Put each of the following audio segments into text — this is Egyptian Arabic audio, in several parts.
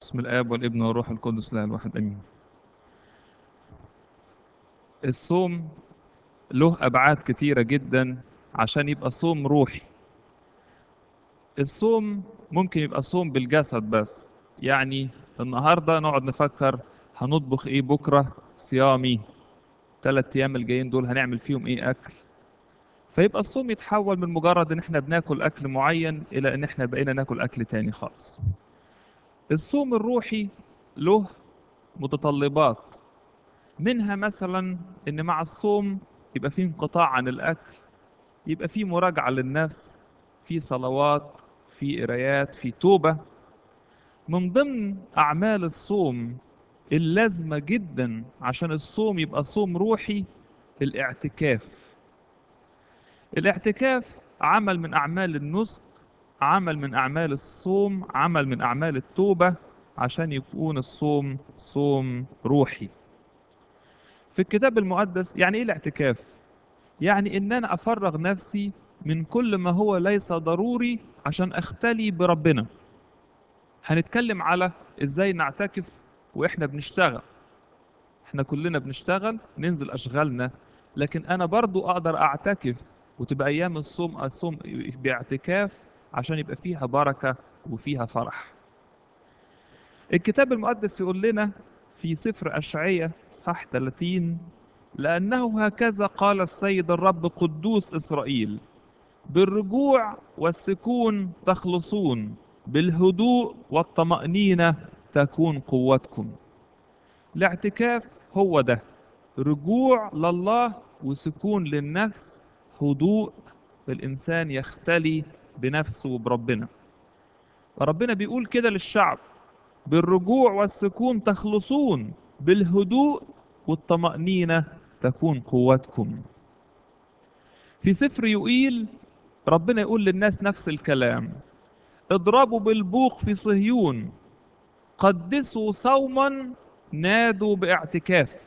بسم الآب والابن والروح القدس لا الواحد آمين الصوم له أبعاد كتيرة جدا عشان يبقى صوم روحي الصوم ممكن يبقى صوم بالجسد بس يعني النهاردة نقعد نفكر هنطبخ ايه بكرة صيامي ثلاث أيام الجايين دول هنعمل فيهم ايه أكل فيبقى الصوم يتحول من مجرد ان احنا بناكل أكل معين إلى ان احنا بقينا ناكل أكل تاني خالص الصوم الروحي له متطلبات منها مثلا ان مع الصوم يبقى فيه انقطاع عن الاكل يبقى فيه مراجعه للنفس في صلوات في قرايات في توبه من ضمن اعمال الصوم اللازمه جدا عشان الصوم يبقى صوم روحي الاعتكاف الاعتكاف عمل من اعمال النسك عمل من اعمال الصوم عمل من اعمال التوبه عشان يكون الصوم صوم روحي في الكتاب المقدس يعني ايه الاعتكاف يعني ان انا افرغ نفسي من كل ما هو ليس ضروري عشان اختلي بربنا هنتكلم على ازاي نعتكف واحنا بنشتغل احنا كلنا بنشتغل ننزل اشغالنا لكن انا برضو اقدر اعتكف وتبقى ايام الصوم الصوم باعتكاف عشان يبقى فيها بركة وفيها فرح الكتاب المقدس يقول لنا في سفر أشعية صح 30 لأنه هكذا قال السيد الرب قدوس إسرائيل بالرجوع والسكون تخلصون بالهدوء والطمأنينة تكون قوتكم الاعتكاف هو ده رجوع لله وسكون للنفس هدوء الإنسان يختلي بنفسه وبربنا فربنا بيقول كده للشعب بالرجوع والسكون تخلصون بالهدوء والطمأنينة تكون قوتكم في سفر يقيل ربنا يقول للناس نفس الكلام اضربوا بالبوق في صهيون قدسوا صوما نادوا باعتكاف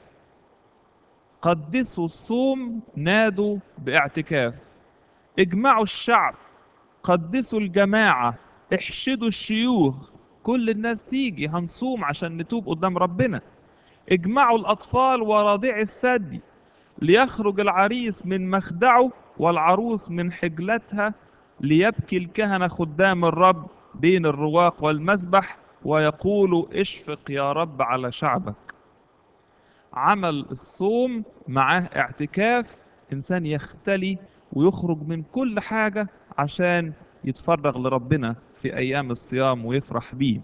قدسوا الصوم نادوا باعتكاف اجمعوا الشعب قدسوا الجماعة احشدوا الشيوخ كل الناس تيجي هنصوم عشان نتوب قدام ربنا اجمعوا الأطفال ورضيع الثدي ليخرج العريس من مخدعه والعروس من حجلتها ليبكي الكهنة خدام الرب بين الرواق والمسبح ويقولوا اشفق يا رب على شعبك عمل الصوم معاه اعتكاف إنسان يختلي ويخرج من كل حاجة عشان يتفرغ لربنا في أيام الصيام ويفرح بيه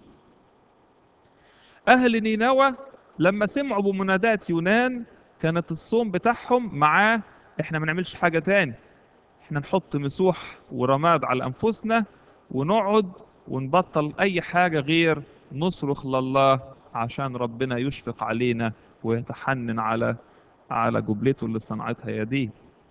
أهل نينوى لما سمعوا بمنادات يونان كانت الصوم بتاعهم معاه احنا ما نعملش حاجة تاني احنا نحط مسوح ورماد على أنفسنا ونقعد ونبطل أي حاجة غير نصرخ لله عشان ربنا يشفق علينا ويتحنن على على جبلته اللي صنعتها يديه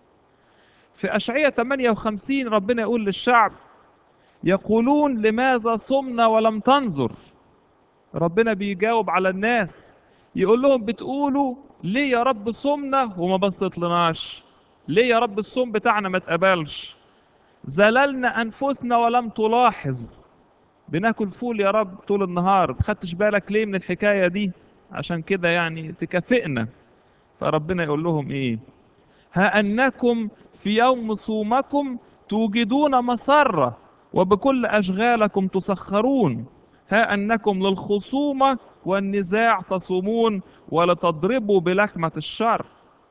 في أشعية 58 ربنا يقول للشعب يقولون لماذا صمنا ولم تنظر ربنا بيجاوب على الناس يقول لهم بتقولوا ليه يا رب صمنا وما بصت لناش ليه يا رب الصوم بتاعنا ما اتقبلش زللنا أنفسنا ولم تلاحظ بناكل فول يا رب طول النهار خدتش بالك ليه من الحكاية دي عشان كده يعني تكافئنا فربنا يقول لهم ايه ها أنكم في يوم صومكم توجدون مسرة وبكل أشغالكم تسخرون ها أنكم للخصومة والنزاع تصومون ولتضربوا بلكمة الشر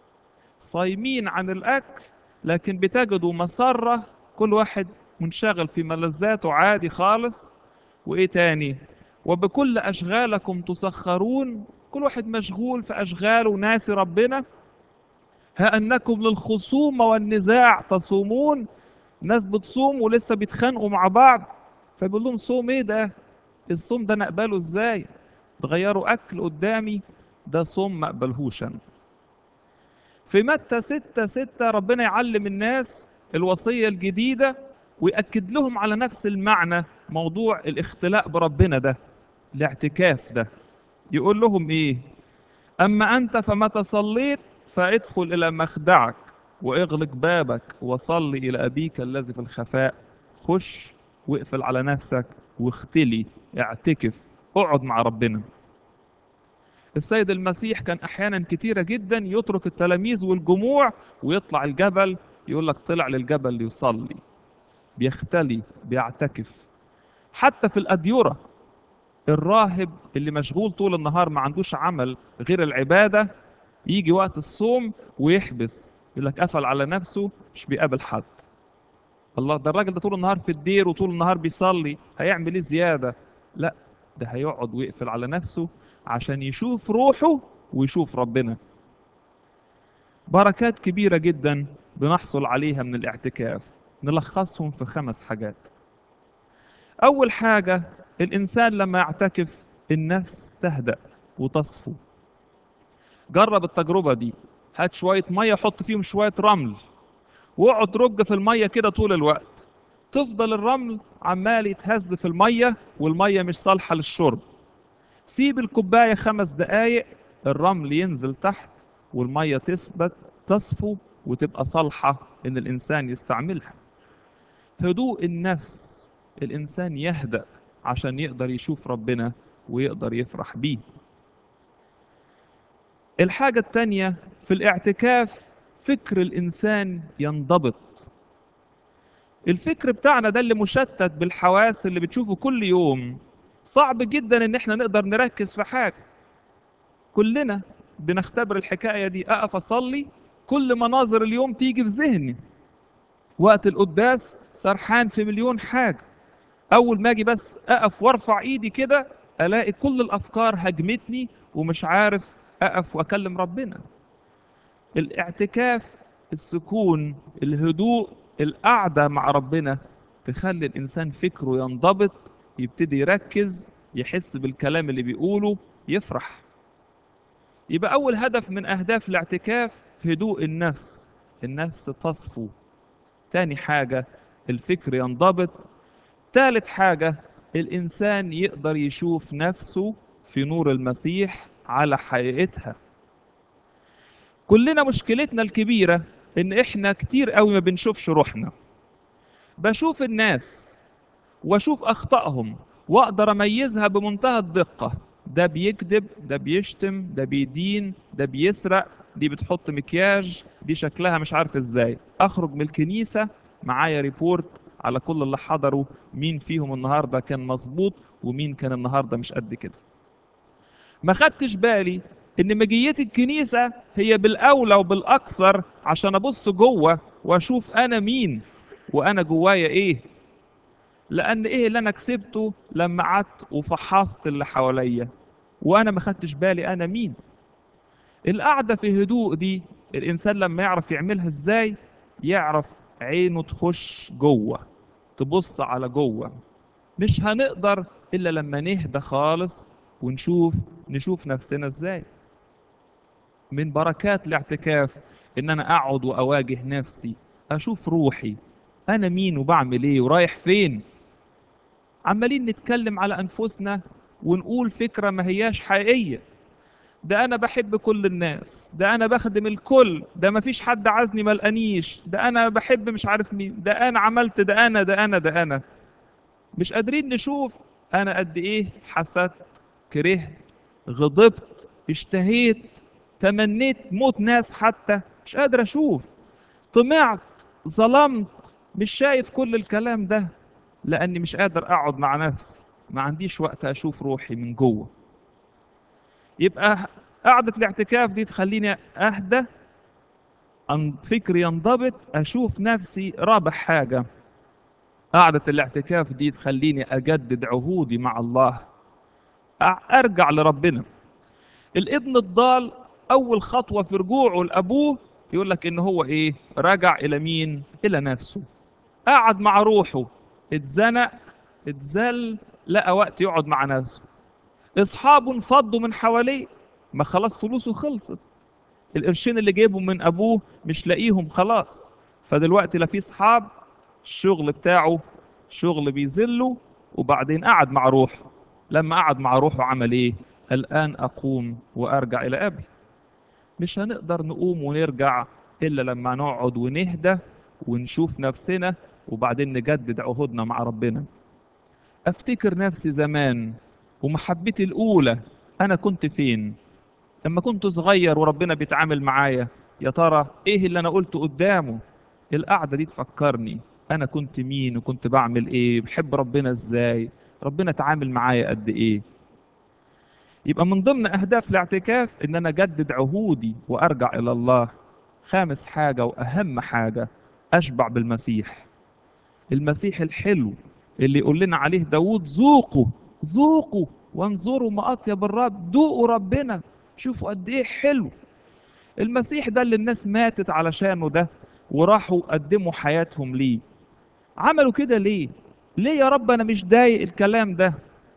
صايمين عن الأكل لكن بتجدوا مسرة كل واحد منشغل في ملذاته عادي خالص وإيه تاني وبكل أشغالكم تسخرون كل واحد مشغول في أشغاله ناسي ربنا ها أنكم للخصومة والنزاع تصومون ناس بتصوم ولسه بيتخانقوا مع بعض فبيقول لهم صوم ايه ده الصوم ده نقبله ازاي تغيروا اكل قدامي ده صوم ما اقبلهوش انا في متى ستة ستة ربنا يعلم الناس الوصية الجديدة ويأكد لهم على نفس المعنى موضوع الاختلاء بربنا ده الاعتكاف ده يقول لهم ايه اما انت فمتى صليت فادخل الى مخدعك واغلق بابك وصل الى ابيك الذي في الخفاء خش واقفل على نفسك واختلي اعتكف اقعد مع ربنا السيد المسيح كان احيانا كتيره جدا يترك التلاميذ والجموع ويطلع الجبل يقول لك طلع للجبل ليصلي بيختلي بيعتكف حتى في الاديره الراهب اللي مشغول طول النهار ما عندوش عمل غير العباده يجي وقت الصوم ويحبس يقول لك قفل على نفسه مش بيقابل حد الله ده الراجل ده طول النهار في الدير وطول النهار بيصلي هيعمل ايه زياده لا ده هيقعد ويقفل على نفسه عشان يشوف روحه ويشوف ربنا بركات كبيرة جدا بنحصل عليها من الاعتكاف نلخصهم في خمس حاجات أول حاجة الإنسان لما يعتكف النفس تهدأ وتصفو جرب التجربة دي هات شوية مية حط فيهم شوية رمل واقعد رج في المية كده طول الوقت تفضل الرمل عمال يتهز في المية والمية مش صالحة للشرب سيب الكوباية خمس دقايق الرمل ينزل تحت والمية تثبت تصفو وتبقى صالحة إن الإنسان يستعملها هدوء النفس الإنسان يهدأ عشان يقدر يشوف ربنا ويقدر يفرح بيه الحاجة التانية في الاعتكاف فكر الإنسان ينضبط الفكر بتاعنا ده اللي مشتت بالحواس اللي بتشوفه كل يوم صعب جدا ان احنا نقدر نركز في حاجة كلنا بنختبر الحكاية دي اقف اصلي كل مناظر اليوم تيجي في ذهني وقت القداس سرحان في مليون حاجة اول ما اجي بس اقف وارفع ايدي كده الاقي كل الافكار هجمتني ومش عارف اقف واكلم ربنا الاعتكاف السكون الهدوء القعدة مع ربنا تخلي الإنسان فكره ينضبط يبتدي يركز يحس بالكلام اللي بيقوله يفرح يبقى أول هدف من أهداف الاعتكاف هدوء النفس النفس تصفو تاني حاجة الفكر ينضبط تالت حاجة الإنسان يقدر يشوف نفسه في نور المسيح على حقيقتها كلنا مشكلتنا الكبيرة إن إحنا كتير قوي ما بنشوفش روحنا بشوف الناس واشوف اخطائهم واقدر اميزها بمنتهى الدقه ده بيكذب ده بيشتم ده بيدين ده بيسرق دي بتحط مكياج دي شكلها مش عارف ازاي اخرج من الكنيسه معايا ريبورت على كل اللي حضروا مين فيهم النهارده كان مظبوط ومين كان النهارده مش قد كده ما خدتش بالي ان مجيتي الكنيسه هي بالاولى وبالاكثر عشان ابص جوه واشوف انا مين وانا جوايا ايه لان ايه اللي انا كسبته لما قعدت وفحصت اللي حواليا وانا ما خدتش بالي انا مين القعده في هدوء دي الانسان لما يعرف يعملها ازاي يعرف عينه تخش جوه تبص على جوه مش هنقدر الا لما نهدى خالص ونشوف نشوف نفسنا ازاي من بركات الاعتكاف ان انا اقعد واواجه نفسي اشوف روحي انا مين وبعمل ايه ورايح فين عمالين نتكلم على انفسنا ونقول فكره ما هياش حقيقيه ده انا بحب كل الناس ده انا بخدم الكل ده ما فيش حد عايزني ما لقانيش ده انا بحب مش عارف مين ده انا عملت ده انا ده انا ده انا مش قادرين نشوف انا قد ايه حسدت كرهت غضبت اشتهيت تمنيت موت ناس حتى مش قادر اشوف طمعت ظلمت مش شايف كل الكلام ده لاني مش قادر اقعد مع نفسي ما عنديش وقت اشوف روحي من جوه يبقى قعدة الاعتكاف دي تخليني اهدى أن فكري ينضبط اشوف نفسي رابح حاجة قعدة الاعتكاف دي تخليني اجدد عهودي مع الله ارجع لربنا الابن الضال اول خطوة في رجوعه لابوه يقول لك ان هو ايه رجع الى مين الى نفسه قعد مع روحه اتزنق اتذل لقى وقت يقعد مع نفسه اصحابه انفضوا من حواليه ما خلاص فلوسه خلصت القرشين اللي جايبهم من ابوه مش لاقيهم خلاص فدلوقتي لا في اصحاب الشغل بتاعه شغل بيذله وبعدين قعد مع روحه لما قعد مع روحه عمل ايه الان اقوم وارجع الى ابي مش هنقدر نقوم ونرجع الا لما نقعد ونهدى ونشوف نفسنا وبعدين نجدد عهودنا مع ربنا افتكر نفسي زمان ومحبتي الاولى انا كنت فين لما كنت صغير وربنا بيتعامل معايا يا ترى ايه اللي انا قلته قدامه القعده دي تفكرني انا كنت مين وكنت بعمل ايه بحب ربنا ازاي ربنا اتعامل معايا قد ايه يبقى من ضمن اهداف الاعتكاف ان انا اجدد عهودي وارجع الى الله خامس حاجه واهم حاجه اشبع بالمسيح المسيح الحلو اللي يقول لنا عليه داود ذوقوا ذوقوا وانظروا ما اطيب الرب ذوقوا ربنا شوفوا قد ايه حلو المسيح ده اللي الناس ماتت علشانه ده وراحوا قدموا حياتهم ليه عملوا كده ليه ليه يا رب انا مش ضايق الكلام ده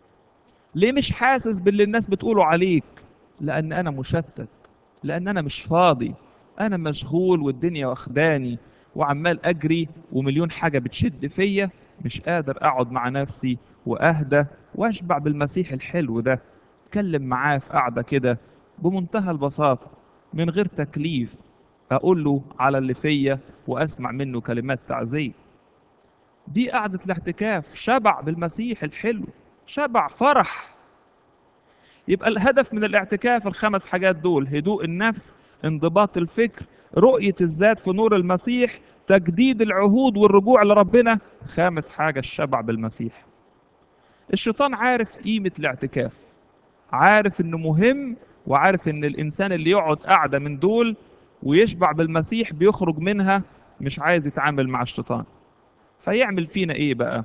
ليه مش حاسس باللي الناس بتقوله عليك لان انا مشتت لان انا مش فاضي انا مشغول والدنيا واخداني وعمال اجري ومليون حاجه بتشد فيا مش قادر اقعد مع نفسي واهدى واشبع بالمسيح الحلو ده اتكلم معاه في قعده كده بمنتهى البساطه من غير تكليف اقول له على اللي فيا واسمع منه كلمات تعزيه دي قعده الاعتكاف شبع بالمسيح الحلو شبع فرح يبقى الهدف من الاعتكاف الخمس حاجات دول هدوء النفس انضباط الفكر رؤية الذات في نور المسيح تجديد العهود والرجوع لربنا خامس حاجة الشبع بالمسيح الشيطان عارف قيمة الاعتكاف عارف انه مهم وعارف ان الانسان اللي يقعد قاعدة من دول ويشبع بالمسيح بيخرج منها مش عايز يتعامل مع الشيطان فيعمل فينا ايه بقى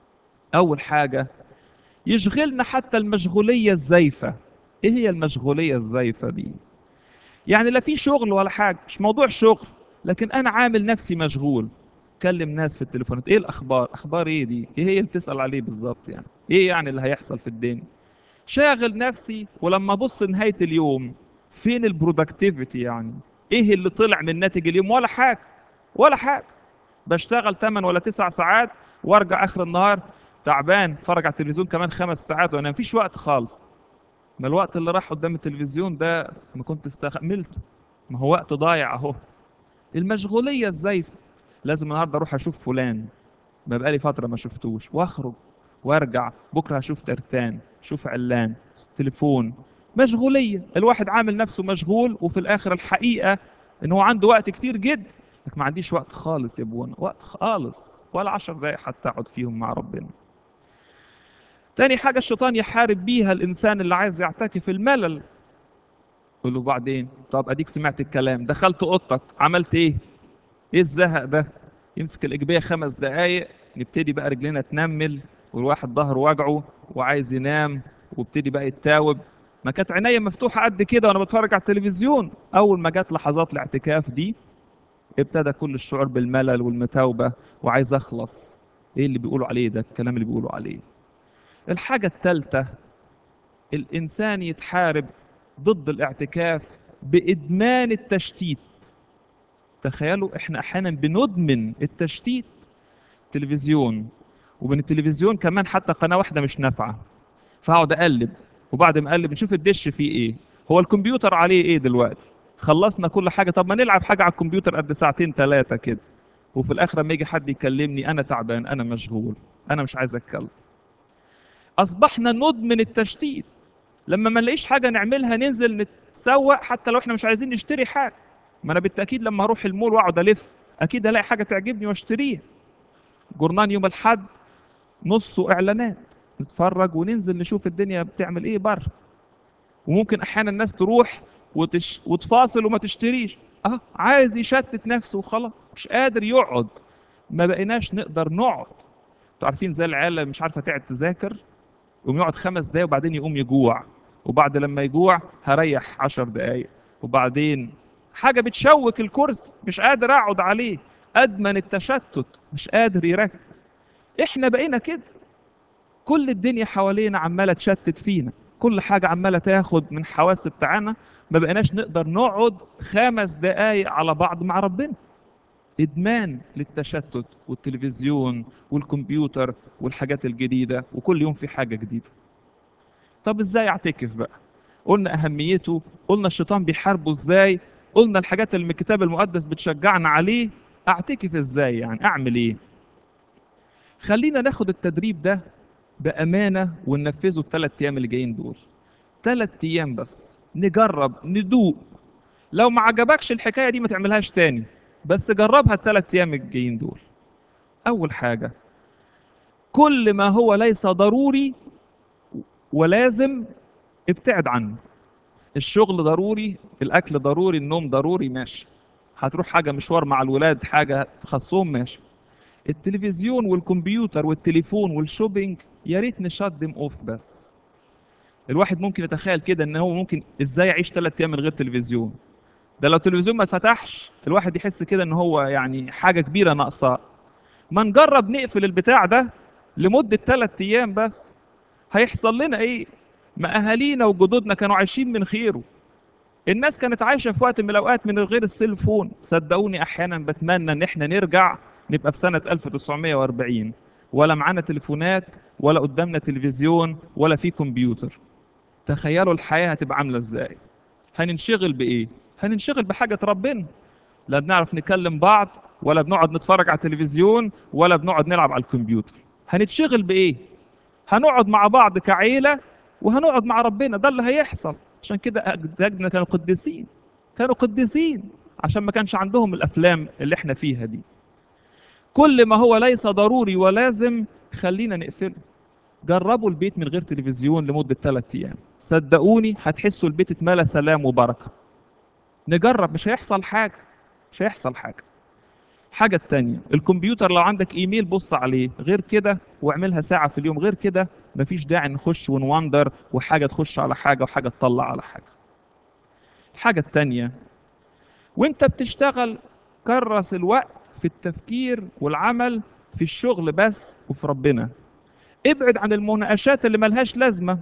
اول حاجة يشغلنا حتى المشغولية الزايفة ايه هي المشغولية الزايفة دي يعني لا في شغل ولا حاجة مش موضوع شغل لكن انا عامل نفسي مشغول كلم ناس في التليفونات ايه الاخبار اخبار ايه دي ايه هي اللي بتسأل عليه بالظبط يعني ايه يعني اللي هيحصل في الدنيا شاغل نفسي ولما ابص نهاية اليوم فين البرودكتيفيتي يعني ايه اللي طلع من ناتج اليوم ولا حاجة ولا حاجة بشتغل 8 ولا 9 ساعات وارجع اخر النهار تعبان اتفرج على التلفزيون كمان خمس ساعات وانا مفيش وقت خالص ما الوقت اللي راح قدام التلفزيون ده ما كنت استحملته ما هو وقت ضايع اهو المشغوليه الزايفه لازم النهارده اروح اشوف فلان ما بقالي فتره ما شفتوش واخرج وارجع بكره هشوف ترتان شوف علان تليفون مشغوليه الواحد عامل نفسه مشغول وفي الاخر الحقيقه ان هو عنده وقت كتير جدا لك ما عنديش وقت خالص يا ابونا وقت خالص ولا عشر دقايق حتى اقعد فيهم مع ربنا تاني حاجة الشيطان يحارب بيها الإنسان اللي عايز يعتكف الملل يقول له بعدين طب أديك سمعت الكلام دخلت أوضتك عملت إيه؟ إيه الزهق ده؟ يمسك الإجبية خمس دقايق نبتدي بقى رجلنا تنمل والواحد ظهره وجعه وعايز ينام وابتدي بقى يتاوب ما كانت عينيا مفتوحة قد كده وأنا بتفرج على التلفزيون أول ما جت لحظات الاعتكاف دي ابتدى كل الشعور بالملل والمتاوبة وعايز أخلص إيه اللي بيقولوا عليه ده الكلام اللي بيقولوا عليه الحاجة الثالثة الإنسان يتحارب ضد الاعتكاف بإدمان التشتيت تخيلوا إحنا أحيانا بندمن التشتيت تلفزيون ومن التلفزيون كمان حتى قناة واحدة مش نافعة فهقعد أقلب وبعد ما أقلب نشوف الدش فيه إيه هو الكمبيوتر عليه إيه دلوقتي خلصنا كل حاجة طب ما نلعب حاجة على الكمبيوتر قد ساعتين ثلاثة كده وفي الآخر لما يجي حد يكلمني أنا تعبان أنا مشغول أنا مش عايز أتكلم اصبحنا ندمن التشتيت لما ما نلاقيش حاجه نعملها ننزل نتسوق حتى لو احنا مش عايزين نشتري حاجه ما انا بالتاكيد لما اروح المول واقعد الف اكيد الاقي حاجه تعجبني واشتريها جورنان يوم الاحد نصه اعلانات نتفرج وننزل نشوف الدنيا بتعمل ايه بره وممكن احيانا الناس تروح وتش... وتفاصل وما تشتريش اه عايز يشتت نفسه وخلاص مش قادر يقعد ما بقيناش نقدر نقعد انتوا عارفين زي العيال اللي مش عارفه تقعد تذاكر يقوم يقعد خمس دقايق وبعدين يقوم يجوع وبعد لما يجوع هريح عشر دقايق وبعدين حاجة بتشوك الكرسي مش قادر أقعد عليه أدمن التشتت مش قادر يركز إحنا بقينا كده كل الدنيا حوالينا عمالة تشتت فينا كل حاجة عمالة تاخد من حواس بتاعنا ما بقيناش نقدر نقعد خمس دقايق على بعض مع ربنا ادمان للتشتت والتلفزيون والكمبيوتر والحاجات الجديده وكل يوم في حاجه جديده طب ازاي اعتكف بقى قلنا اهميته قلنا الشيطان بيحاربه ازاي قلنا الحاجات اللي من الكتاب المقدس بتشجعنا عليه اعتكف ازاي يعني اعمل ايه خلينا ناخد التدريب ده بامانه وننفذه الثلاث ايام اللي جايين دول ثلاث ايام بس نجرب ندوق لو ما عجبكش الحكايه دي ما تعملهاش تاني بس جربها الثلاث ايام الجايين دول اول حاجه كل ما هو ليس ضروري ولازم ابتعد عنه الشغل ضروري الاكل ضروري النوم ضروري ماشي هتروح حاجه مشوار مع الولاد حاجه تخصهم ماشي التلفزيون والكمبيوتر والتليفون والشوبينج يا ريت نشات ديم اوف بس الواحد ممكن يتخيل كده ان هو ممكن ازاي يعيش ثلاث ايام من غير تلفزيون ده لو التلفزيون ما اتفتحش الواحد يحس كده ان هو يعني حاجه كبيره ناقصاه ما نجرب نقفل البتاع ده لمده ثلاث ايام بس هيحصل لنا ايه ما اهالينا وجدودنا كانوا عايشين من خيره الناس كانت عايشه في وقت من الاوقات من غير السيلفون صدقوني احيانا بتمنى ان احنا نرجع نبقى في سنه 1940 ولا معانا تليفونات ولا قدامنا تلفزيون ولا في كمبيوتر تخيلوا الحياه هتبقى عامله ازاي هننشغل بايه هننشغل بحاجه ربنا لا بنعرف نكلم بعض ولا بنقعد نتفرج على التلفزيون ولا بنقعد نلعب على الكمبيوتر هنتشغل بايه هنقعد مع بعض كعيله وهنقعد مع ربنا ده اللي هيحصل عشان كده اجدادنا كانوا قديسين كانوا قديسين عشان ما كانش عندهم الافلام اللي احنا فيها دي كل ما هو ليس ضروري ولازم خلينا نقفله جربوا البيت من غير تلفزيون لمدة ثلاثة أيام صدقوني هتحسوا البيت اتملى سلام وبركة نجرب مش هيحصل حاجة مش هيحصل حاجة الحاجة التانية الكمبيوتر لو عندك ايميل بص عليه غير كده واعملها ساعة في اليوم غير كده مفيش داعي نخش ونوندر وحاجة تخش على حاجة وحاجة تطلع على حاجة الحاجة التانية وانت بتشتغل كرس الوقت في التفكير والعمل في الشغل بس وفي ربنا ابعد عن المناقشات اللي ملهاش لازمة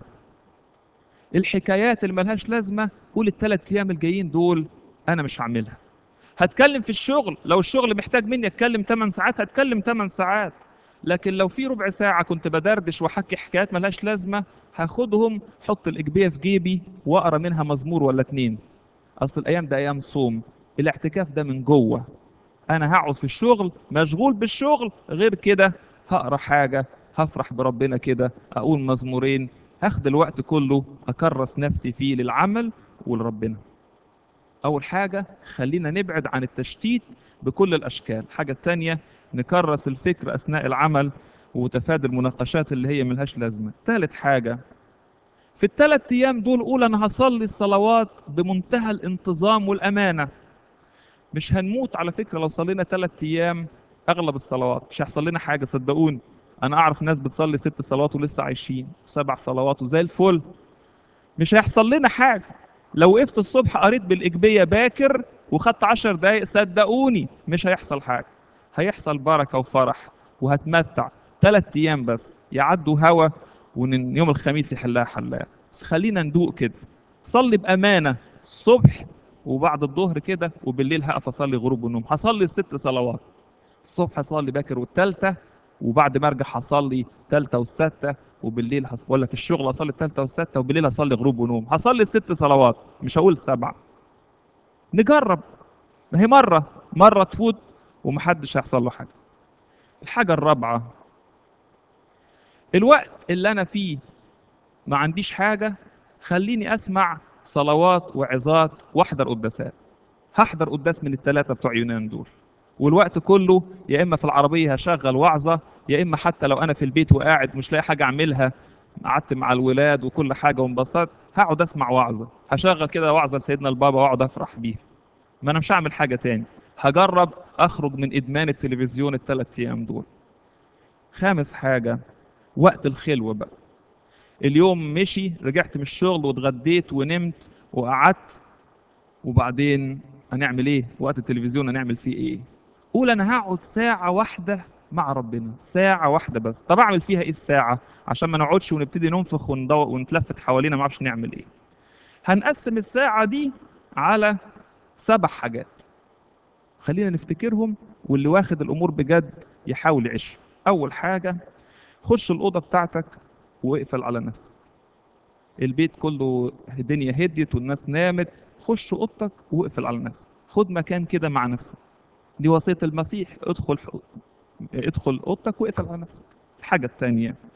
الحكايات اللي ملهاش لازمة قول الثلاث ايام الجايين دول انا مش هعملها هتكلم في الشغل لو الشغل محتاج مني اتكلم 8 ساعات هتكلم 8 ساعات لكن لو في ربع ساعة كنت بدردش وحكي حكايات ملهاش لازمة هاخدهم حط الإجبية في جيبي وأقرأ منها مزمور ولا اتنين أصل الأيام ده أيام صوم الاعتكاف ده من جوه أنا هقعد في الشغل مشغول بالشغل غير كده هقرأ حاجة هفرح بربنا كده أقول مزمورين هاخد الوقت كله أكرس نفسي فيه للعمل ولربنا أول حاجة خلينا نبعد عن التشتيت بكل الأشكال الحاجة التانية نكرس الفكر أثناء العمل وتفادي المناقشات اللي هي ملهاش لازمة ثالث حاجة في الثلاث أيام دول قول أنا هصلي الصلوات بمنتهى الانتظام والأمانة مش هنموت على فكرة لو صلينا ثلاث أيام أغلب الصلوات مش هيحصل لنا حاجة صدقوني أنا أعرف ناس بتصلي ست صلوات ولسه عايشين سبع صلوات وزي الفل مش هيحصل لنا حاجة لو وقفت الصبح قريت بالإجبية باكر وخدت عشر دقايق صدقوني مش هيحصل حاجة هيحصل بركة وفرح وهتمتع ثلاث أيام بس يعدوا هوا ويوم الخميس يحلها حلاها بس خلينا ندوق كده صلي بأمانة الصبح وبعد الظهر كده وبالليل هقف أصلي غروب والنوم هصلي الست صلوات الصبح هصلي باكر والتالتة وبعد ما ارجع هصلي تالتة والستة وبالليل هص... ولا في الشغل هصلي التالتة والستة وبالليل هصلي غروب ونوم هصلي الست صلوات مش هقول سبعة نجرب ما هي مرة مرة تفوت ومحدش هيحصل له حاجة الحاجة الرابعة الوقت اللي أنا فيه ما عنديش حاجة خليني أسمع صلوات وعظات وأحضر قداسات هحضر قداس من الثلاثة بتوع يونان دول والوقت كله يا إما في العربية هشغل وعظة يا إما حتى لو أنا في البيت وقاعد مش لاقي حاجة أعملها قعدت مع الولاد وكل حاجة وانبسطت هقعد أسمع وعظة هشغل كده وعظة لسيدنا البابا وأقعد أفرح بيها ما أنا مش هعمل حاجة تاني هجرب أخرج من إدمان التلفزيون الثلاث أيام دول خامس حاجة وقت الخلوة بقى اليوم مشي رجعت من الشغل واتغديت ونمت وقعدت وبعدين هنعمل ايه وقت التلفزيون هنعمل فيه ايه قول انا هقعد ساعة واحدة مع ربنا ساعة واحدة بس طب اعمل فيها ايه الساعة عشان ما نقعدش ونبتدي ننفخ وندو... ونتلفت حوالينا ما نعرفش نعمل ايه هنقسم الساعة دي على سبع حاجات خلينا نفتكرهم واللي واخد الامور بجد يحاول يعيش اول حاجة خش الأوضة بتاعتك واقفل على نفسك البيت كله الدنيا هديت والناس نامت خش اوضتك واقفل على نفسك خد مكان كده مع نفسك دي وصية المسيح ادخل ادخل اوضتك واقفل على نفسك الحاجة الثانية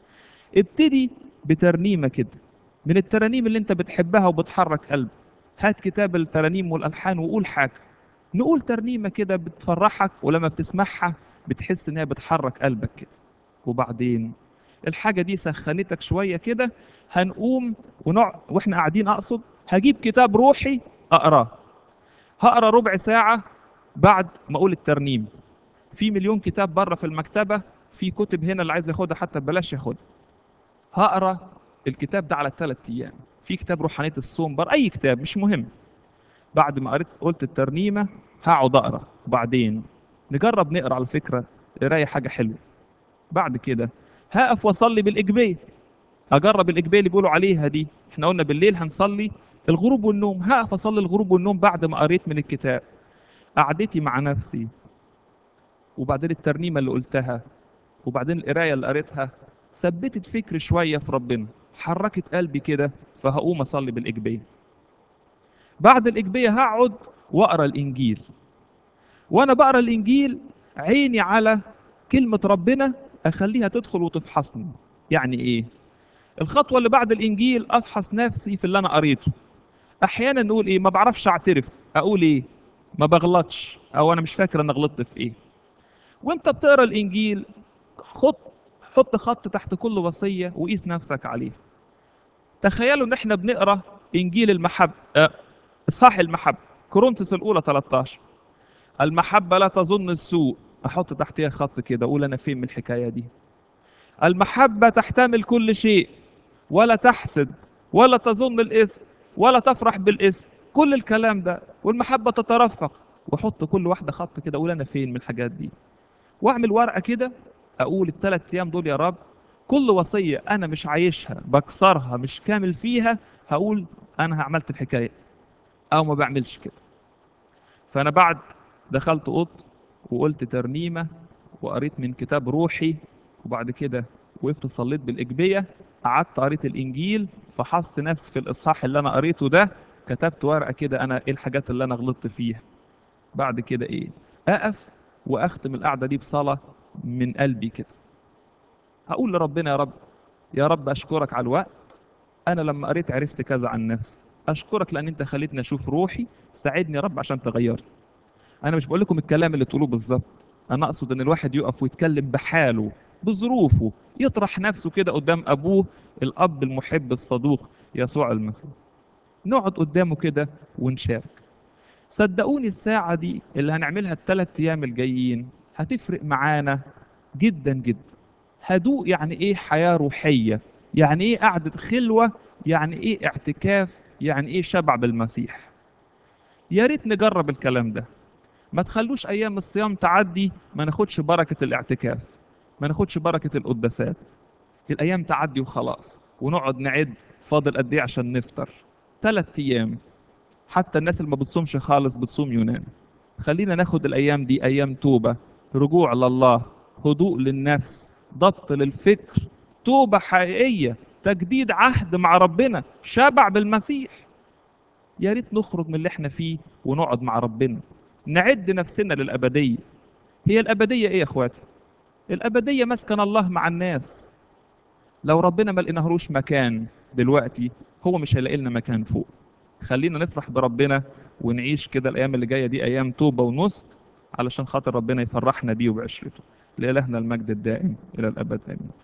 ابتدي بترنيمة كده من الترانيم اللي انت بتحبها وبتحرك قلب هات كتاب الترانيم والألحان وقول حاجة نقول ترنيمة كده بتفرحك ولما بتسمعها بتحس انها بتحرك قلبك كده وبعدين الحاجة دي سخنتك شوية كده هنقوم ونقعد واحنا قاعدين اقصد هجيب كتاب روحي اقراه هقرا ربع ساعة بعد ما اقول الترنيم في مليون كتاب بره في المكتبة في كتب هنا اللي عايز ياخدها حتى ببلاش ياخدها هقرا الكتاب ده على ثلاث ايام في كتاب روحانية الصوم بر اي كتاب مش مهم بعد ما قريت قلت الترنيمة هقعد اقرا وبعدين نجرب نقرا على فكرة قراية حاجة حلوة بعد كده هقف واصلي بالاجبيه اجرب الاجبيه اللي بيقولوا عليها دي احنا قلنا بالليل هنصلي الغروب والنوم هقف اصلي الغروب والنوم بعد ما قريت من الكتاب قعدتي مع نفسي وبعدين الترنيمه اللي قلتها وبعدين القرايه اللي قريتها ثبتت فكري شويه في ربنا حركت قلبي كده فهقوم اصلي بالاجبيه بعد الاجبيه هقعد واقرا الانجيل وانا بقرا الانجيل عيني على كلمه ربنا اخليها تدخل وتفحصني يعني ايه الخطوه اللي بعد الانجيل افحص نفسي في اللي انا قريته احيانا نقول ايه ما بعرفش اعترف اقول ايه ما بغلطش او انا مش فاكر انا غلطت في ايه وانت بتقرا الانجيل خط حط خط تحت كل وصيه وقيس نفسك عليه تخيلوا ان احنا بنقرا انجيل المحب أه اصحاح المحبه كورنثوس الاولى 13 المحبه لا تظن السوء احط تحتها خط كده اقول انا فين من الحكايه دي المحبه تحتمل كل شيء ولا تحسد ولا تظن الاثم ولا تفرح بالاثم كل الكلام ده والمحبه تترفق واحط كل واحده خط كده اقول انا فين من الحاجات دي واعمل ورقه كده اقول الثلاث ايام دول يا رب كل وصيه انا مش عايشها بكسرها مش كامل فيها هقول انا عملت الحكايه او ما بعملش كده فانا بعد دخلت اوضتي وقلت ترنيمه وقريت من كتاب روحي وبعد كده وقفت صليت بالاجبيه قعدت قريت الانجيل فحصت نفسي في الاصحاح اللي انا قريته ده كتبت ورقه كده انا ايه الحاجات اللي انا غلطت فيها بعد كده ايه اقف واختم القعده دي بصلاه من قلبي كده هقول لربنا يا رب يا رب اشكرك على الوقت انا لما قريت عرفت كذا عن نفسي اشكرك لان انت خليتني اشوف روحي ساعدني يا رب عشان تغيرني انا مش بقول لكم الكلام اللي تقولوه بالظبط انا اقصد ان الواحد يقف ويتكلم بحاله بظروفه يطرح نفسه كده قدام ابوه الاب المحب الصدوق يسوع المسيح نقعد قدامه كده ونشارك صدقوني الساعة دي اللي هنعملها الثلاث أيام الجايين هتفرق معانا جدا جدا هدوء يعني إيه حياة روحية يعني إيه قعدة خلوة يعني إيه اعتكاف يعني إيه شبع بالمسيح يا ريت نجرب الكلام ده ما تخلوش أيام الصيام تعدي ما ناخدش بركة الاعتكاف ما ناخدش بركة القداسات الأيام تعدي وخلاص ونقعد نعد فاضل قد إيه عشان نفطر ثلاث أيام حتى الناس اللي ما بتصومش خالص بتصوم يونان خلينا ناخد الايام دي ايام توبه رجوع لله هدوء للنفس ضبط للفكر توبه حقيقيه تجديد عهد مع ربنا شبع بالمسيح يا ريت نخرج من اللي احنا فيه ونقعد مع ربنا نعد نفسنا للابديه هي الابديه ايه يا اخواتي الابديه مسكن الله مع الناس لو ربنا ما لقيناهوش مكان دلوقتي هو مش هيلاقي لنا مكان فوق خلينا نفرح بربنا ونعيش كده الايام اللي جايه دي ايام توبه ونسك علشان خاطر ربنا يفرحنا بيه وبعشرته لإلهنا المجد الدائم الى الابد امين